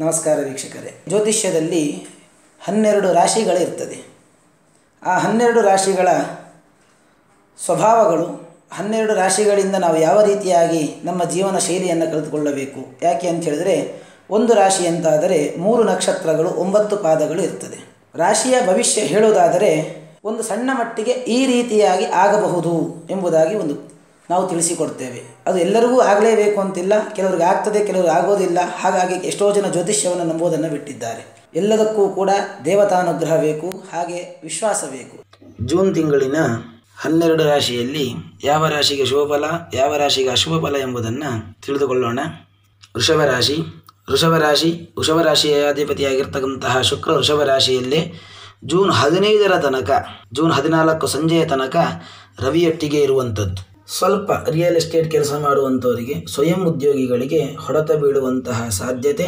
ನಮಸ್ಕಾರ ವೀಕ್ಷಕರೇ ಜ್ಯೋತಿಷ್ಯದಲ್ಲಿ ಹನ್ನೆರಡು ರಾಶಿಗಳಿರ್ತದೆ ಆ ಹನ್ನೆರಡು ರಾಶಿಗಳ ಸ್ವಭಾವಗಳು ಹನ್ನೆರಡು ರಾಶಿಗಳಿಂದ ನಾವು ಯಾವ ರೀತಿಯಾಗಿ ನಮ್ಮ ಜೀವನ ಶೈಲಿಯನ್ನು ಕಲಿತುಕೊಳ್ಳಬೇಕು ಯಾಕೆ ಅಂತ ಹೇಳಿದರೆ ಒಂದು ರಾಶಿ ಅಂತಾದರೆ ಮೂರು ನಕ್ಷತ್ರಗಳು ಒಂಬತ್ತು ಪಾದಗಳು ಇರ್ತದೆ ರಾಶಿಯ ಭವಿಷ್ಯ ಹೇಳುವುದಾದರೆ ಒಂದು ಸಣ್ಣ ಮಟ್ಟಿಗೆ ಈ ರೀತಿಯಾಗಿ ಆಗಬಹುದು ಎಂಬುದಾಗಿ ಒಂದು ನಾವು ತಿಳಿಸಿಕೊಡ್ತೇವೆ ಅದು ಎಲ್ಲರಿಗೂ ಆಗಲೇಬೇಕು ಅಂತಿಲ್ಲ ಕೆಲವ್ರಿಗೆ ಆಗ್ತದೆ ಕೆಲವ್ರಿಗೆ ಆಗೋದಿಲ್ಲ ಹಾಗಾಗಿ ಎಷ್ಟೋ ಜನ ಜ್ಯೋತಿಷ್ಯವನ್ನು ನಂಬುವುದನ್ನು ಬಿಟ್ಟಿದ್ದಾರೆ ಎಲ್ಲದಕ್ಕೂ ಕೂಡ ದೇವತಾನುಗ್ರಹ ಬೇಕು ಹಾಗೆ ವಿಶ್ವಾಸ ಬೇಕು ಜೂನ್ ತಿಂಗಳಿನ ಹನ್ನೆರಡು ರಾಶಿಯಲ್ಲಿ ಯಾವ ರಾಶಿಗೆ ಶುಭಫಲ ಯಾವ ರಾಶಿಗೆ ಅಶುಭ ಫಲ ಎಂಬುದನ್ನು ತಿಳಿದುಕೊಳ್ಳೋಣ ವೃಷಭ ರಾಶಿ ವೃಷಭ ರಾಶಿ ವೃಷಭ ರಾಶಿಯ ಅಧಿಪತಿಯಾಗಿರ್ತಕ್ಕಂತಹ ಶುಕ್ರ ವೃಷಭ ರಾಶಿಯಲ್ಲಿ ಜೂನ್ ಹದಿನೈದರ ತನಕ ಜೂನ್ ಹದಿನಾಲ್ಕು ಸಂಜೆಯ ತನಕ ರವಿಯೊಟ್ಟಿಗೆ ಇರುವಂಥದ್ದು ಸ್ವಲ್ಪ ರಿಯಲ್ ಎಸ್ಟೇಟ್ ಕೆಲಸ ಮಾಡುವಂಥವರಿಗೆ ಸ್ವಯಂ ಉದ್ಯೋಗಿಗಳಿಗೆ ಹೊಡೆತ ಬೀಳುವಂತಹ ಸಾಧ್ಯತೆ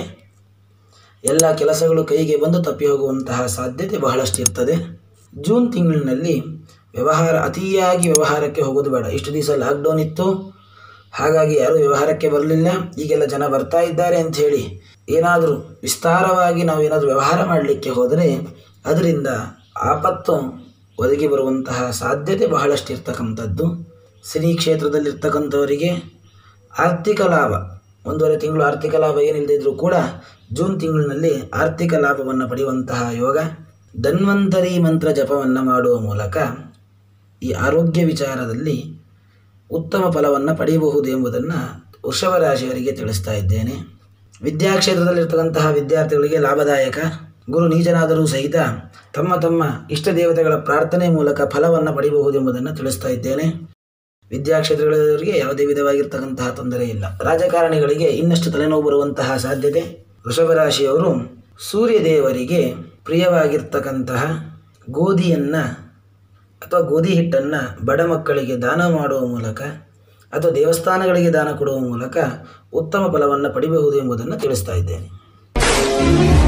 ಎಲ್ಲ ಕೆಲಸಗಳು ಕೈಗೆ ಬಂದು ತಪ್ಪಿ ಹೋಗುವಂತಹ ಸಾಧ್ಯತೆ ಬಹಳಷ್ಟು ಇರ್ತದೆ ಜೂನ್ ತಿಂಗಳಿನಲ್ಲಿ ವ್ಯವಹಾರ ಅತಿಯಾಗಿ ವ್ಯವಹಾರಕ್ಕೆ ಹೋಗೋದು ಬೇಡ ಇಷ್ಟು ದಿವಸ ಲಾಕ್ಡೌನ್ ಇತ್ತು ಹಾಗಾಗಿ ಯಾರೂ ವ್ಯವಹಾರಕ್ಕೆ ಬರಲಿಲ್ಲ ಈಗೆಲ್ಲ ಜನ ಬರ್ತಾ ಇದ್ದಾರೆ ಅಂತ ಹೇಳಿ ಏನಾದರೂ ವಿಸ್ತಾರವಾಗಿ ನಾವು ಏನಾದರೂ ವ್ಯವಹಾರ ಮಾಡಲಿಕ್ಕೆ ಹೋದರೆ ಅದರಿಂದ ಆಪತ್ತು ಒದಗಿ ಬರುವಂತಹ ಸಾಧ್ಯತೆ ಬಹಳಷ್ಟು ಇರ್ತಕ್ಕಂಥದ್ದು ಸಿನಿ ಕ್ಷೇತ್ರದಲ್ಲಿರ್ತಕ್ಕಂಥವರಿಗೆ ಆರ್ಥಿಕ ಲಾಭ ಒಂದೂವರೆ ತಿಂಗಳು ಆರ್ಥಿಕ ಲಾಭ ಏನಿಲ್ಲದೆ ಇದ್ದರೂ ಕೂಡ ಜೂನ್ ತಿಂಗಳಿನಲ್ಲಿ ಆರ್ಥಿಕ ಲಾಭವನ್ನು ಪಡೆಯುವಂತಹ ಯೋಗ ಧನ್ವಂತರಿ ಮಂತ್ರ ಜಪವನ್ನು ಮಾಡುವ ಮೂಲಕ ಈ ಆರೋಗ್ಯ ವಿಚಾರದಲ್ಲಿ ಉತ್ತಮ ಫಲವನ್ನು ಪಡೆಯಬಹುದು ಎಂಬುದನ್ನು ವೃಷಭ ರಾಶಿಯವರಿಗೆ ತಿಳಿಸ್ತಾ ಇದ್ದೇನೆ ವಿದ್ಯಾಕ್ಷೇತ್ರದಲ್ಲಿರ್ತಕ್ಕಂತಹ ವಿದ್ಯಾರ್ಥಿಗಳಿಗೆ ಲಾಭದಾಯಕ ಗುರು ನೀಚನಾದರೂ ಸಹಿತ ತಮ್ಮ ತಮ್ಮ ಇಷ್ಟ ದೇವತೆಗಳ ಪ್ರಾರ್ಥನೆ ಮೂಲಕ ಫಲವನ್ನು ಪಡೆಯಬಹುದು ಎಂಬುದನ್ನು ತಿಳಿಸ್ತಾ ಇದ್ದೇನೆ ವಿದ್ಯಾಕ್ಷೇತ್ರಗಳವರಿಗೆ ಯಾವುದೇ ವಿಧವಾಗಿರ್ತಕ್ಕಂತಹ ತೊಂದರೆ ಇಲ್ಲ ರಾಜಕಾರಣಿಗಳಿಗೆ ಇನ್ನಷ್ಟು ತಲೆನೋವು ಬರುವಂತಹ ಸಾಧ್ಯತೆ ವೃಷಭ ರಾಶಿಯವರು ಸೂರ್ಯ ದೇವರಿಗೆ ಪ್ರಿಯವಾಗಿರ್ತಕ್ಕಂತಹ ಗೋಧಿಯನ್ನು ಅಥವಾ ಗೋಧಿ ಹಿಟ್ಟನ್ನು ಬಡ ಮಕ್ಕಳಿಗೆ ದಾನ ಮಾಡುವ ಮೂಲಕ ಅಥವಾ ದೇವಸ್ಥಾನಗಳಿಗೆ ದಾನ ಕೊಡುವ ಮೂಲಕ ಉತ್ತಮ ಫಲವನ್ನು ಪಡಿಬಹುದು ಎಂಬುದನ್ನು ತಿಳಿಸ್ತಾ ಇದ್ದೇನೆ